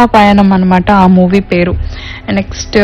పయనం అన్నమాట ఆ మూవీ పేరు నెక్స్ట్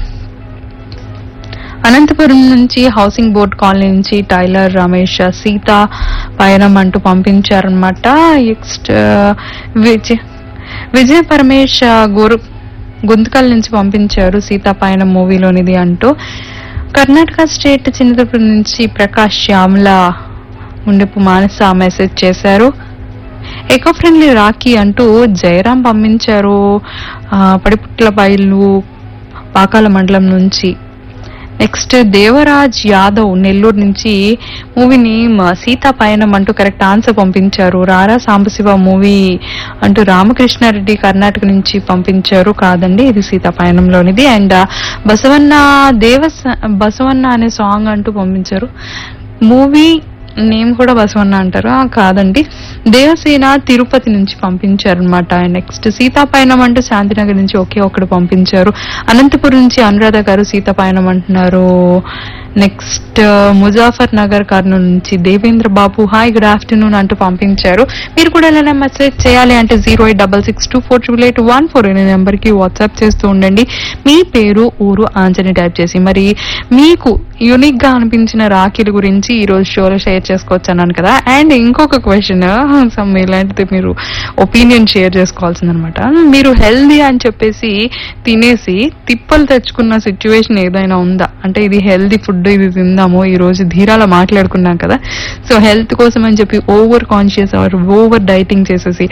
అనంతపురం నుంచి హౌసింగ్ బోర్డ్ కాలనీ నుంచి టైలర్ రమేష్ సీత పయనం అంటూ పంపించారనమాట నెక్స్ట్ విజయ్ విజయ్ పరమేష్ గురు గుంతకల్ నుంచి పంపించారు సీతా పయనం మూవీలోనిది అంటూ కర్ణాటక స్టేట్ చింతపూర్ నుంచి ప్రకాష్ శ్యామల ఉండపు మానస మెసేజ్ చేశారు ఎకో ఫ్రెండ్లీ రాఖీ అంటూ జయరాం పంపించారు ఆ, పడిపుట్ల బయలు పాకాల మండలం నుంచి నెక్స్ట్ దేవరాజ్ యాదవ్ నెల్లూరు నుంచి మూవీని మ- సీతా పయనం అంటూ కరెక్ట్ ఆన్సర్ పంపించారు రారా సాంబశివ మూవీ అంటూ రామకృష్ణారెడ్డి కర్ణాటక నుంచి పంపించారు కాదండి ఇది సీతా పయనంలోనిది అండ్ బసవన్న దేవస బసవన్న అనే సాంగ్ అంటూ పంపించారు మూవీ నేమ్ కూడా బసవన్న అంటారు ఆ, కాదండి దేవసేన తిరుపతి నుంచి పంపించారు అనమాట నెక్స్ట్ సీతాపయనం అంటూ శాంతినగర్ నుంచి ఒకే ఒకడు పంపించారు అనంతపురం నుంచి అనురాధ గారు సీతాపయనం అంటున్నారు నెక్స్ట్ ముజాఫర్ నగర్ కర్నూలు నుంచి Devendra Babu hi good afternoon అంటూ పంపించారు మీరు కూడా ఏదైనా మెసేజ్ చేయాలి అంటే zero eight double six two four triple eight one four అనే నెంబర్కి వాట్సాప్ చేస్తూ ఉండండి మీ పేరు ఊరు ఆంజని టైప్ చేసి మరి మీకు యూనిక్ గా అనిపించిన రాఖీల గురించి ఈ రోజు షోలో షేర్ చేసుకోవచ్చు అన్నాను కదా అండ్ ఇంకొక క్వశ్చన్ సమ్ ఇలాంటిది మీరు ఒపీనియన్ షేర్ చేసుకోవాల్సిందనమాట మీరు హెల్దీ అని చెప్పేసి తినేసి తిప్పలు తెచ్చుకున్న సిచ్యువేషన్ ఏదైనా ఉందా అంటే ఇది హెల్దీ ఫుడ్ ఇది తిందాము ఈ రోజు ధీరాలో మాట్లాడుకున్నాం కదా సో హెల్త్ కోసం అని చెప్పి over conscious or over dieting చేసేసి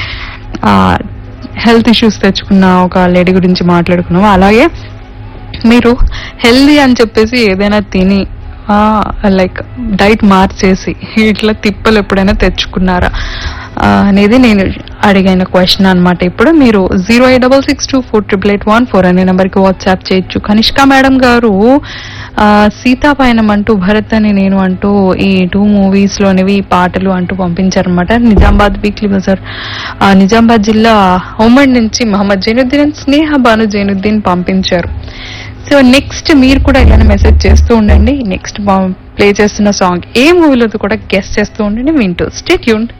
హెల్త్ ఇష్యూస్ తెచ్చుకున్న ఒక లేడీ గురించి మాట్లాడుకున్నాము అలాగే మీరు హెల్దీ అని చెప్పేసి ఏదైనా తిని లైక్ డైట్ మార్చేసి ఇట్లా తిప్పలు ఎప్పుడైనా తెచ్చుకున్నారా ఆ, అనేది నేను అడిగిన క్వశ్చన్ అన్నమాట ఇప్పుడు మీరు zero eight double six two four triple eight one four అనే నెంబర్కి వాట్సాప్ చేయొచ్చు కనిష్క మేడం గారు ఆ, సీతాపయనం అంటూ భరత్ అని నేను అంటూ ఈ టూ మూవీస్ లోనివి పాటలు అంటూ పంపించారనమాట నిజామాబాద్ వీక్లీ బజార్ ఆ, నిజామాబాద్ జిల్లా ఉమ్మడి నుంచి మహమ్మద్ జైనుద్దీన్ and స్నేహ బాను జైనుద్దీన్ పంపించారు సో నెక్స్ట్ మీరు కూడా ఇలానే మెసేజ్ చేస్తూ ఉండండి నెక్స్ట్ ప్లే చేస్తున్న సాంగ్ ఏ మూవీలో కూడా గెస్ట్ చేస్తూ ఉండండి వింటూ స్టే ట్యూన్